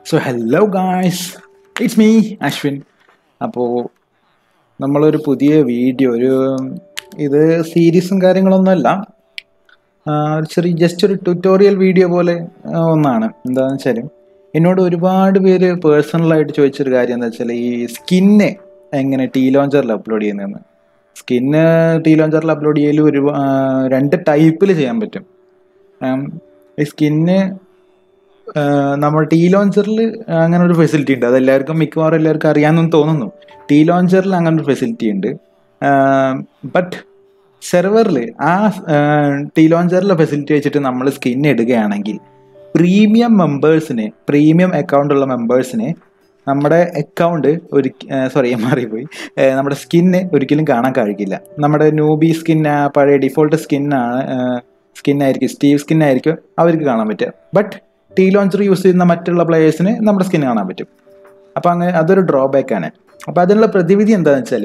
so hello guys it's me Ashwin അപ്പോൾ നമ്മളൊരു പുതിയ വീഡിയോ ഒരു ഇത് സീരീസും കാര്യങ്ങളൊന്നുമല്ല ആ, ഒരു ചെറിയ ജസ്റ്റ് ഒരു ട്യൂട്ടോറിയൽ വീഡിയോ പോലെ ആ, ഒന്നാണ് എന്താണെന്ന് വെച്ചാൽ എന്നോട് ഒരുപാട് പേര് പേഴ്സണലായിട്ട് ചോദിച്ചൊരു കാര്യം എന്താ വെച്ചാൽ ഈ സ്കിന്ന് എങ്ങനെ ടീ ലോഞ്ചറിൽ അപ്ലോഡ് ചെയ്യുന്നതെന്ന് സ്കിന്ന് ടീ ലോഞ്ചറിൽ അപ്ലോഡ് ചെയ്യൽ ഒരു ആ, രണ്ട് ടൈപ്പിൽ ചെയ്യാൻ പറ്റും ഉം, ഈ സ്കിന്ന് നമ്മൾ ടീ ലോഞ്ചറിൽ അങ്ങനെ ഒരു ഫെസിലിറ്റി ഉണ്ട് അത് എല്ലാവർക്കും മിക്കവാറും എല്ലാവർക്കും അറിയാമെന്ന് തോന്നുന്നു ടീ ലോഞ്ചറിൽ അങ്ങനെ ഒരു ഫെസിലിറ്റി ഉണ്ട് ബട്ട് സെർവറിൽ ആ ടീ ലോഞ്ചറിലെ ഫെസിലിറ്റി വെച്ചിട്ട് നമ്മൾ സ്കിൻ ഇടുകയാണെങ്കിൽ പ്രീമിയം മെമ്പേഴ്സിന് പ്രീമിയം അക്കൗണ്ട് ഉള്ള മെമ്പേഴ്സിന് നമ്മുടെ അക്കൗണ്ട് ഒരു സോറി മാറിപ്പോയി ഏഹ് നമ്മുടെ സ്കിന്ന് ഒരിക്കലും കാണാൻ കഴിയില്ല നമ്മുടെ നൂബി സ്കിൻ പഴയ ഡിഫോൾട്ട് സ്കിന്നാണ് സ്കിന്നായിരിക്കും സ്റ്റീവ് സ്കിന്നായിരിക്കും അവർക്ക് കാണാൻ പറ്റുക ബട്ട് ടീ ലോഞ്ചർ യൂസ് ചെയ്യുന്ന മറ്റുള്ള പ്ലേയേഴ്സിന് നമ്മുടെ സ്കിൻ കാണാൻ പറ്റും അപ്പോൾ അങ്ങനെ അതൊരു ഡ്രോബാക്ക് ആണ് അപ്പോൾ അതിനുള്ള പ്രതിവിധി എന്താണെന്ന് വെച്ചാൽ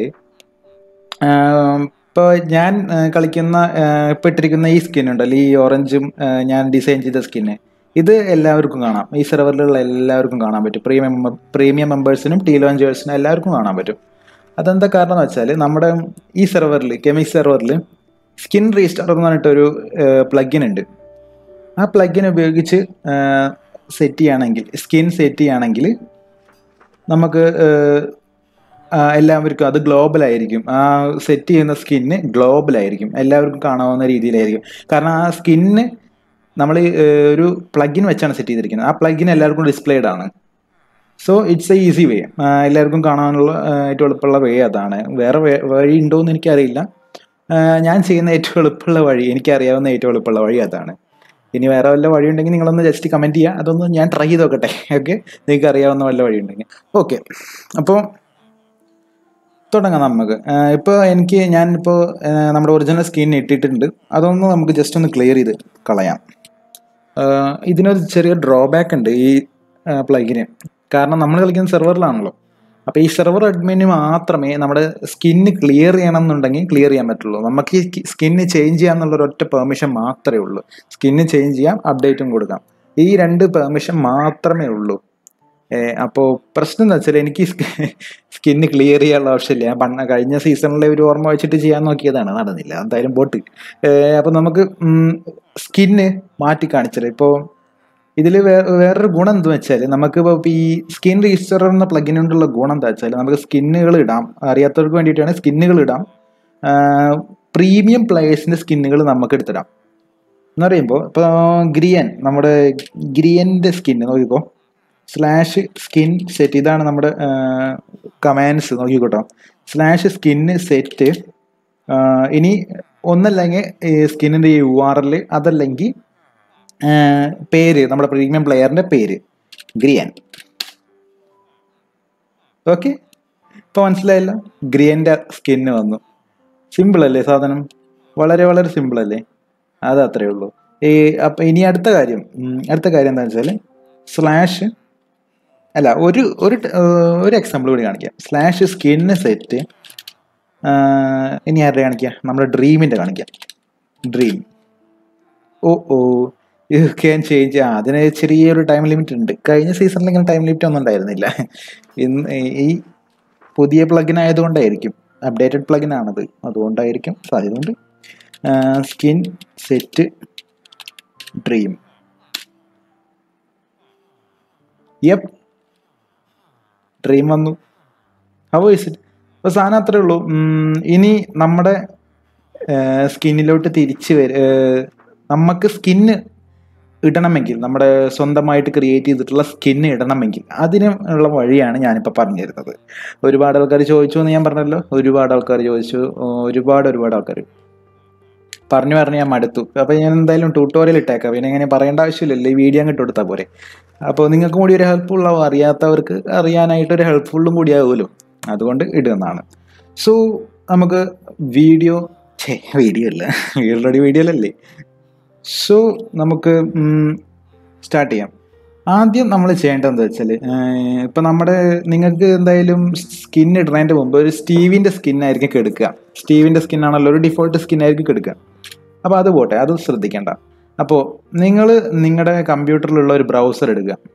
ഇപ്പോൾ ഞാൻ ആ, കളിക്കുന്ന ഇപ്പോൾ ഇട്ടിരിക്കുന്ന ഈ സ്കിൻ ഉണ്ടല്ലോ ഈ ഓറഞ്ചും ആ, ഞാൻ ഡിസൈൻ ചെയ്ത സ്കിന്ന് ഇത് എല്ലാവർക്കും കാണാം ഈ സെർവറിലുള്ള എല്ലാവർക്കും കാണാൻ പറ്റും പ്രീമിയം പ്രീമിയം മെമ്പേഴ്സിനും ടീ ലോഞ്ചേഴ്സിനും എല്ലാവർക്കും കാണാൻ പറ്റും അതെന്താ കാരണം എന്ന് വെച്ചാൽ നമ്മുടെ ഈ സെർവറിൽ കെമിക് സെർവറിൽ സ്കിൻ റീസ്റ്റാർട്ട് എന്ന് പറഞ്ഞിട്ടൊരു പ്ലഗിൻ ഉണ്ട് ആ പ്ലഗിൻ ഉപയോഗിച്ച് സെറ്റ് ചെയ്യുകയാണെങ്കിൽ സ്കിൻ സെറ്റ് ചെയ്യുകയാണെങ്കിൽ നമുക്ക് ഏഹ്, ആ, എല്ലാവർക്കും അത് ഗ്ലോബൽ ആയിരിക്കും ആ സെറ്റ് ചെയ്യുന്ന സ്കിന്ന് ഗ്ലോബൽ ആയിരിക്കും എല്ലാവർക്കും കാണാവുന്ന രീതിയിലായിരിക്കും കാരണം ആ സ്കിന്ന് നമ്മൾ ഒരു പ്ലഗിൻ വെച്ചാണ് സെറ്റ് ചെയ്തിരിക്കുന്നത് ആ പ്ലഗിൻ എല്ലാവർക്കും ഡിസ്പ്ലേഡ് ആണ് so it's a easy way എല്ലാവർക്കും കാണാനുള്ള ആ, ഏറ്റവും എളുപ്പമുള്ള വേ അതാണ് വേറെ വേ- വഴി ഉണ്ടോ എന്ന് എനിക്കറിയില്ല ആ, ഞാൻ ചെയ്യുന്ന ഏറ്റവും എളുപ്പമുള്ള വഴി എനിക്കറിയാവുന്ന ഏറ്റവും എളുപ്പമുള്ള വഴി അതാണ് ഇനി വേറെ വല്ല വഴി ഉണ്ടെങ്കിൽ നിങ്ങളൊന്ന് ജസ്റ്റ് കമൻറ്റ് ചെയ്യുക അതൊന്ന് ഞാൻ ട്രൈ ചെയ്ത് നോക്കട്ടെ ഓക്കെ നിങ്ങൾക്ക് അറിയാവുന്ന വല്ല വഴി ഉണ്ടെങ്കിൽ ഓക്കെ അപ്പോൾ തുടങ്ങാം നമുക്ക് ഇപ്പോൾ എനിക്ക് ഞാനിപ്പോൾ നമ്മുടെ ഒറിജിനൽ സ്കിൻ ഇട്ടിട്ടുണ്ട് അതൊന്ന് നമുക്ക് ജസ്റ്റ് ഒന്ന് ക്ലിയർ ചെയ്ത് കളയാം ആഹ് ഇതിനൊരു ചെറിയ ഡ്രോബാക്ക് ഉണ്ട് ഈ പ്ലഗിന് കാരണം നമ്മൾ കളിക്കുന്ന സെർവറിലാണല്ലോ അപ്പോൾ ഈ സെർവർ അഡ്മിന് മാത്രമേ നമ്മുടെ സ്കിന്ന് ക്ലിയർ ചെയ്യണം എന്നുണ്ടെങ്കിൽ ക്ലിയർ ചെയ്യാൻ പറ്റുള്ളൂ നമുക്ക് ഈ സ്കിന്ന് ചേഞ്ച് ചെയ്യാന്നുള്ള ഒരൊറ്റ പെർമിഷൻ മാത്രമേ ഉള്ളൂ സ്കിന്ന് ചേഞ്ച് ചെയ്യാം അപ്ഡേറ്റും കൊടുക്കാം ഈ രണ്ട് പെർമിഷൻ മാത്രമേ ഉള്ളൂ അപ്പോൾ പ്രശ്നം എന്താ വെച്ചാൽ എനിക്ക് സ്കിന്ന് ക്ലിയർ ചെയ്യാനുള്ള ഓപ്ഷനില്ല ഞാൻ പണ്ട് കഴിഞ്ഞ സീസണിലെ ഒരു ഓർമ്മ വെച്ചിട്ട് ചെയ്യാൻ നോക്കിയതാണ് നടന്നില്ല എന്തായാലും പോട്ട് അപ്പോൾ നമുക്ക് സ്കിന്ന് മാറ്റി കാണിച്ചത് ഇപ്പോൾ ഇതിൽ വേറൊരു ഗുണം എന്താ വെച്ചാൽ നമുക്ക് ഇപ്പോൾ ഈ സ്കിൻ രജിസ്റ്റർ എന്ന പ്ലഗിനുണ്ടുള്ള ഗുണം എന്താ വെച്ചാൽ നമുക്ക് സ്കിന്നുകൾ ഇടാം അറിയാത്തവർക്ക് വേണ്ടിയിട്ടാണ് സ്കിന്നുകൾ ഇടാം പ്രീമിയം പ്ലേയേഴ്സിൻ്റെ സ്കിന്നുകൾ നമുക്ക് എടുത്തിടാം എന്ന് പറയുമ്പോൾ ഇപ്പോൾ ഗ്രിയൻ നമ്മുടെ ഗ്രിയൻ്റെ സ്കിന്ന് നോക്കിക്കോ സ്ലാഷ് സ്കിൻ സെറ്റ് ഇതാണ് നമ്മുടെ കമാൻഡ്സ് നോക്കിക്കോട്ടോ സ്ലാഷ് സ്കിന്ന് സെറ്റ് ഇനി ഒന്നല്ലെങ്കിൽ സ്കിന്നിൻ്റെ യു ആർ എൽ അതല്ലെങ്കിൽ ആ, പേര് നമ്മുടെ പ്രീമിയം പ്ലെയറിൻ്റെ പേര് ഗ്രിയൻ ഓക്കെ ഇപ്പോൾ മനസ്സിലായല്ലോ ഗ്രിയൻ്റെ സ്കിന്ന് വന്നു സിമ്പിൾ അല്ലേ സാധനം വളരെ വളരെ സിമ്പിൾ അല്ലേ അത് അത്രേ ഉള്ളൂ ഈ അപ്പം ഇനി അടുത്ത കാര്യം ഉം, അടുത്ത കാര്യം എന്താണെന്ന് വെച്ചാൽ സ്ലാഷ് അല്ല ഒരു ഒരു ട്- ഏർ ഒരു എക്സാമ്പിൾ കൂടി കാണിക്കാം സ്ലാഷ് സ്കിന്ന് സെറ്റ് ഇനി ആരുടെ കാണിക്കാം നമ്മുടെ ഡ്രീമിൻ്റെ കാണിക്കാം Dream oh oh you can change ആ അതിന് ചെറിയൊരു ടൈം ലിമിറ്റ് ഉണ്ട് കഴിഞ്ഞ സീസണിൽ ഇങ്ങനെ ടൈം ലിമിറ്റ് ഒന്നും ഉണ്ടായിരുന്നില്ല ഇന്ന് ഈ പുതിയ പ്ലഗിൻ ആയതുകൊണ്ടായിരിക്കും അപ്ഡേറ്റഡ് പ്ലഗിൻ ആണത് അതുകൊണ്ടായിരിക്കും സാധ്യതയുണ്ട് skin set Dream yup Dream വന്നു ഹൗ ഇസ് ഇറ്റ് അപ്പോൾ സാധനം അത്രേ ഉള്ളൂ ഉം, ഇനി നമ്മുടെ സ്കിന്നിലോട്ട് തിരിച്ച് വര ഏർ, നമുക്ക് സ്കിന്ന് ഇടണമെങ്കിൽ നമ്മുടെ സ്വന്തമായിട്ട് ക്രിയേറ്റ് ചെയ്തിട്ടുള്ള സ്കിന്ന് ഇടണമെങ്കിൽ അതിനുള്ള വഴിയാണ് ഞാനിപ്പോൾ പറഞ്ഞു തരുന്നത് ഒരുപാട് ആൾക്കാർ ചോദിച്ചു എന്ന് ഞാൻ പറഞ്ഞല്ലോ ഒരുപാട് ആൾക്കാർ ചോദിച്ചു ഒരുപാട് ഒരുപാട് ആൾക്കാർ പറഞ്ഞു പറഞ്ഞ് ഞാൻ മടുത്തു അപ്പോൾ ഞാൻ എന്തായാലും ട്യൂട്ടോറിയൽ ഇട്ടേക്കാം പിന്നെ ഇങ്ങനെ പറയേണ്ട ആവശ്യമില്ലല്ലോ ഈ വീഡിയോ അങ്ങ് ഇട്ട് കൊടുത്താൽ പോരെ അപ്പോൾ നിങ്ങൾക്കും കൂടി ഒരു ഹെൽപ്ഫുൾ ആവും അറിയാത്തവർക്ക് അറിയാനായിട്ട് ഒരു ഹെൽപ്ഫുള്ളും കൂടി ആവുമല്ലോ അതുകൊണ്ട് ഇടുന്നതാണ് സോ നമുക്ക് വീഡിയോ ഛേ വീഡിയോ അല്ല ഓൾറെഡി വീഡിയോ അല്ലേ സോ നമുക്ക് സ്റ്റാർട്ട് ചെയ്യാം ആദ്യം നമ്മൾ ചെയ്യേണ്ടത് എന്താ വെച്ചാൽ ഇപ്പം നമ്മുടെ നിങ്ങൾക്ക് എന്തായാലും സ്കിൻ ഇടുന്നതിൻ്റെ മുമ്പ് ഒരു സ്റ്റീവിൻ്റെ സ്കിന്നായിരിക്കും എടുക്കുക സ്റ്റീവിൻ്റെ സ്കിന്നാണല്ലോ ഒരു ഡിഫോൾട്ട് സ്കിന്നായിരിക്കും എടുക്കുക അപ്പോൾ അത് പോട്ടെ അത് ശ്രദ്ധിക്കേണ്ട അപ്പോൾ നിങ്ങൾ നിങ്ങളുടെ കമ്പ്യൂട്ടറിലുള്ള ഒരു ബ്രൗസർ എടുക്കുക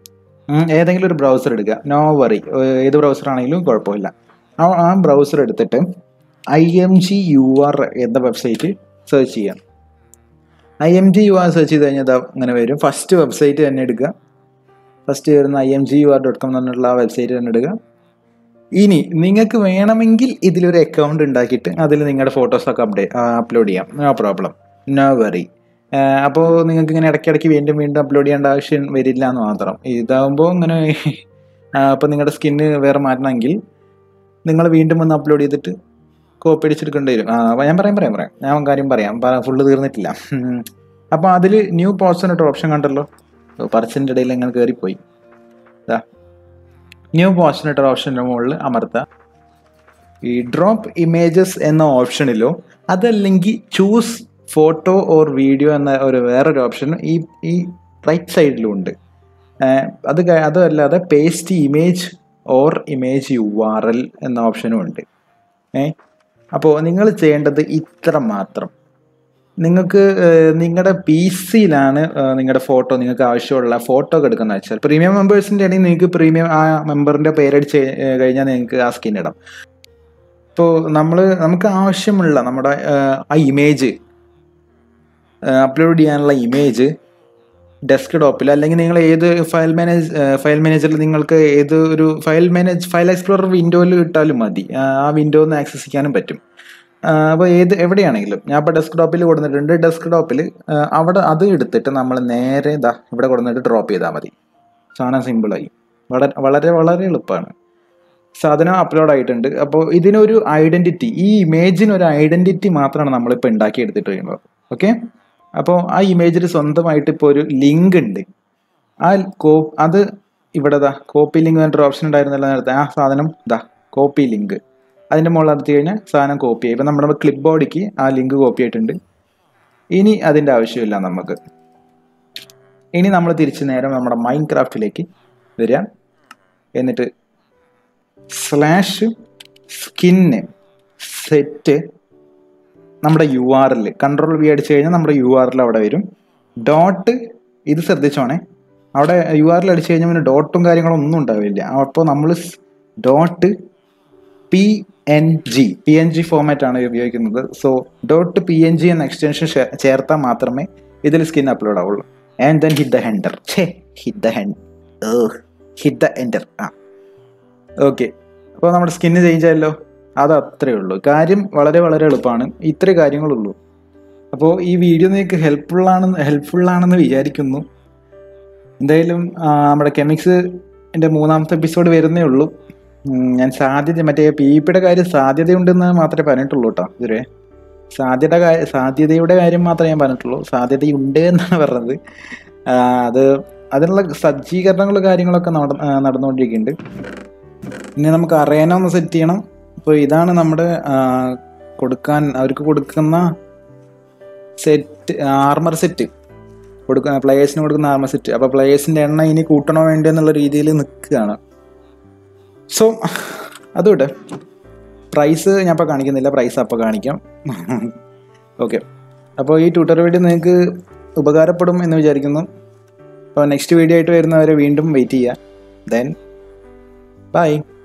ഉം, ഏതെങ്കിലും ഒരു ബ്രൗസർ എടുക്കുക നോ വറി ഏത് ബ്രൗസർ ആണെങ്കിലും കുഴപ്പമില്ല ആ ആ ബ്രൗസർ എടുത്തിട്ട് I M G U R എന്ന വെബ്സൈറ്റ് സെർച്ച് ചെയ്യാം I M G U R search ചെയ്ത് കഴിഞ്ഞാൽ ദാ ഇങ്ങനെ വരും ഫസ്റ്റ് വെബ്സൈറ്റ് തന്നെ എടുക്കുക ഫസ്റ്റ് വരുന്ന I M G U R dot com എന്നുള്ള ആ വെബ്സൈറ്റ് തന്നെ എടുക്കുക ഇനി നിങ്ങൾക്ക് വേണമെങ്കിൽ ഇതിലൊരു അക്കൗണ്ട് ഉണ്ടാക്കിയിട്ട് അതിൽ നിങ്ങളുടെ ഫോട്ടോസൊക്കെ അപ്ഡേറ്റ് അപ്ലോഡ് ചെയ്യാം നോ പ്രോബ്ലം നോ വെറി അപ്പോൾ നിങ്ങൾക്ക് ഇങ്ങനെ ഇടയ്ക്കിടയ്ക്ക് വീണ്ടും വീണ്ടും അപ്ലോഡ് ചെയ്യേണ്ട ആവശ്യം വരില്ല എന്ന് മാത്രം ഇതാകുമ്പോൾ ഇങ്ങനെ അപ്പോൾ നിങ്ങളുടെ സ്കിന്ന് വേറെ മാറ്റണമെങ്കിൽ നിങ്ങൾ വീണ്ടും ഒന്ന് അപ്ലോഡ് ചെയ്തിട്ട് കോപ്പി അടിച്ചെടുക്കേണ്ടി വരും ആ അപ്പോൾ ഞാൻ പറയാം പറയാം പറയാം ഞാൻ കാര്യം പറയാം ഫുള്ള് തീർന്നിട്ടില്ല അപ്പോൾ അതിൽ ന്യൂ പോസ്റ്റ് എന്നിട്ട് ഓപ്ഷൻ കണ്ടല്ലോ പറച്ചിൻ്റെ ഇടയിൽ ഇങ്ങനെ കയറിപ്പോയി ഇതാ ന്യൂ പോസ്റ്റിനിട്ട ഓപ്ഷൻ്റെ മുകളിൽ അമർത്തുക ഈ ഡ്രോപ്പ് ഇമേജസ് എന്ന ഓപ്ഷനിലോ അതല്ലെങ്കിൽ ചൂസ് ഫോട്ടോ ഓർ വീഡിയോ എന്ന ഒരു വേറൊരു ഓപ്ഷനും ഈ ഈ റൈറ്റ് സൈഡിലും ഉണ്ട് ഏഹ് അത് ക- അതല്ലാതെ paste image or image U R L എന്ന ഓപ്ഷനും ഉണ്ട് ഏ അപ്പോൾ നിങ്ങൾ ചെയ്യേണ്ടത് ഇത്ര മാത്രം നിങ്ങൾക്ക് നിങ്ങളുടെ പി സിയിലാണ് നിങ്ങളുടെ ഫോട്ടോ നിങ്ങൾക്ക് ആവശ്യമുള്ള ഫോട്ടോ ഒക്കെ എടുക്കുന്ന വെച്ചാൽ പ്രീമിയം മെമ്പേഴ്സിൻ്റെ ആണെങ്കിൽ നിങ്ങൾക്ക് പ്രീമിയം ആ മെമ്പറിൻ്റെ പേരടിച്ച് ഏഹ് കഴിഞ്ഞാൽ നിങ്ങൾക്ക് ആ സ്കിൻ ഇടാം ഇപ്പോൾ നമ്മൾ നമുക്ക് ആവശ്യമുള്ള നമ്മുടെ ഏഹ്, ആ ഇമേജ് അപ്ലോഡ് ചെയ്യാനുള്ള ഇമേജ് ഡെസ്ക് ടോപ്പിൽ അല്ലെങ്കിൽ നിങ്ങൾ ഏത് ഫയൽ മാനേജ് ഫയൽ മാനേജറിൽ നിങ്ങൾക്ക് ഏത് ഒരു ഫയൽ മാനേജ് ഫയൽ എക്സ്പ്ലോറർ വിൻഡോയിൽ ഇട്ടാലും മതി ആ, ആ വിൻഡോ ഒന്ന് ആക്സസ് ചെയ്യാനും പറ്റും അപ്പോൾ ഏത് എവിടെയാണെങ്കിലും ഞാൻ ഇപ്പോൾ ഡെസ്ക് ടോപ്പിൽ കൊടുത്തിട്ടുണ്ട് ഡെസ്ക് ടോപ്പിൽ അവിടെ അത് എടുത്തിട്ട് നമ്മൾ നേരെ ഇതാ ഇവിടെ കൊടുത്തിട്ട് ഡ്രോപ്പ് ചെയ്താൽ മതി സാധനം സിമ്പിളായി വളരെ വളരെ വളരെ എളുപ്പമാണ് സാധനം അപ്ലോഡ് ആയിട്ടുണ്ട് അപ്പോൾ ഇതിനൊരു ഐഡന്റിറ്റി ഈ ഇമേജിന് ഒരു ഐഡന്റിറ്റി മാത്രമാണ് നമ്മളിപ്പോൾ ഉണ്ടാക്കി എടുത്തിട്ട് കഴിയുമ്പോൾ ഓക്കെ അപ്പോൾ ആ ഇമേജിൽ സ്വന്തമായിട്ട് ഇപ്പോൾ ഒരു ലിങ്ക് ഉണ്ട് ആ കോ അത് ഇവിടെ ദാ കോപ്പി ലിങ്ക് എന്നൊരു ഓപ്ഷൻ ഉണ്ടായിരുന്നല്ലോ നേരത്തെ ആ സാധനം ദാ കോപ്പി ലിങ്ക് അതിൻ്റെ മുകളിൽ നടത്തി കഴിഞ്ഞാൽ സാധനം കോപ്പി ആയി ഇപ്പം നമ്മുടെ ക്ലിപ്പ് ബോർഡിക്ക് ആ ലിങ്ക് കോപ്പി ആയിട്ടുണ്ട് ഇനി അതിൻ്റെ ആവശ്യമില്ല നമുക്ക് ഇനി നമ്മൾ തിരിച്ച് നേരം നമ്മുടെ മൈൻഡ് ക്രാഫ്റ്റിലേക്ക് വരിക എന്നിട്ട് സ്ലാഷ് സ്കിന്ന് സെറ്റ് നമ്മുടെ U R L control V അടിച്ചു കഴിഞ്ഞാൽ നമ്മുടെ യു ആർ എൽ അവിടെ വരും ഡോട്ട് ഇത് ശ്രദ്ധിച്ചോണേ അവിടെ യു ആർ എൽ അടിച്ചു കഴിഞ്ഞാൽ പിന്നെ ഡോട്ടും കാര്യങ്ങളും ഒന്നും ഉണ്ടാവില്ല അപ്പോൾ നമ്മൾ dot P N G P N G format ആണ് ഉപയോഗിക്കുന്നത് so dot P N G എന്ന എക്സ്റ്റൻഷൻ ചേർത്താൽ മാത്രമേ ഇതിൽ സ്കിൻ അപ്ലോഡ് ആവുള്ളൂ and then hit the hender ഛേ hit the hen hit the enter ആ ഓക്കെ അപ്പോൾ നമ്മുടെ സ്കിന്ന് ചേഞ്ച് ആയല്ലോ അത് അത്രേ ഉള്ളൂ കാര്യം വളരെ വളരെ എളുപ്പമാണ് ഇത്രേ കാര്യങ്ങളുള്ളൂ അപ്പോൾ ഈ വീഡിയോ നിങ്ങൾക്ക് ഹെൽപ്ഫുൾ ആണെന്ന് ഹെൽപ്ഫുൾ ആണെന്ന് വിചാരിക്കുന്നു എന്തായാലും ആ, നമ്മുടെ കെമിക്സ് എൻ്റെ മൂന്നാമത്തെ എപ്പിസോഡ് വരുന്നേ ഉള്ളൂ ഉം, ഞാൻ സാധ്യത മറ്റേ പി പിയുടെ കാര്യം സാധ്യതയുണ്ടെന്ന് മാത്രമേ പറഞ്ഞിട്ടുള്ളൂ കേട്ടോ ഇതുവരെ സാധ്യത കാ- സാധ്യതയുടെ കാര്യം മാത്രമേ ഞാൻ പറഞ്ഞിട്ടുള്ളൂ സാധ്യതയുണ്ട് എന്നാണ് പറഞ്ഞത് ആ, അത് അതിനുള്ള സജ്ജീകരണങ്ങളും കാര്യങ്ങളൊക്കെ നട- ആ, നടന്നുകൊണ്ടിരിക്കുന്നുണ്ട് ഇനി നമുക്ക് അറേന ഒന്ന് സെറ്റ് ചെയ്യണം അപ്പോൾ ഇതാണ് നമ്മുടെ ആ, കൊടുക്കാൻ അവർക്ക് കൊടുക്കുന്ന സെറ്റ് ആർമർ സെറ്റ് കൊടുക്കുന്ന പ്ലേയേഴ്സിന് കൊടുക്കുന്ന ആർമർ സെറ്റ് അപ്പോൾ പ്ലേയേഴ്സിൻ്റെ എണ്ണം ഇനി കൂട്ടണോ വേണ്ടോ എന്നുള്ള രീതിയിൽ നിൽക്കുകയാണ് സോ അതുകൊണ്ട് പ്രൈസ് ഞാൻ ഇപ്പോൾ കാണിക്കുന്നില്ല പ്രൈസ് അപ്പോൾ കാണിക്കാം ഓക്കെ അപ്പോൾ ഈ ട്യൂട്ടർ വീഡിയോ നിങ്ങൾക്ക് ഉപകാരപ്പെടും എന്ന് വിചാരിക്കുന്നു അപ്പോൾ നെക്സ്റ്റ് വീഡിയോ ആയിട്ട് വരുന്നവരെ വീണ്ടും വെയിറ്റ് ചെയ്യുക ദെൻ ബൈ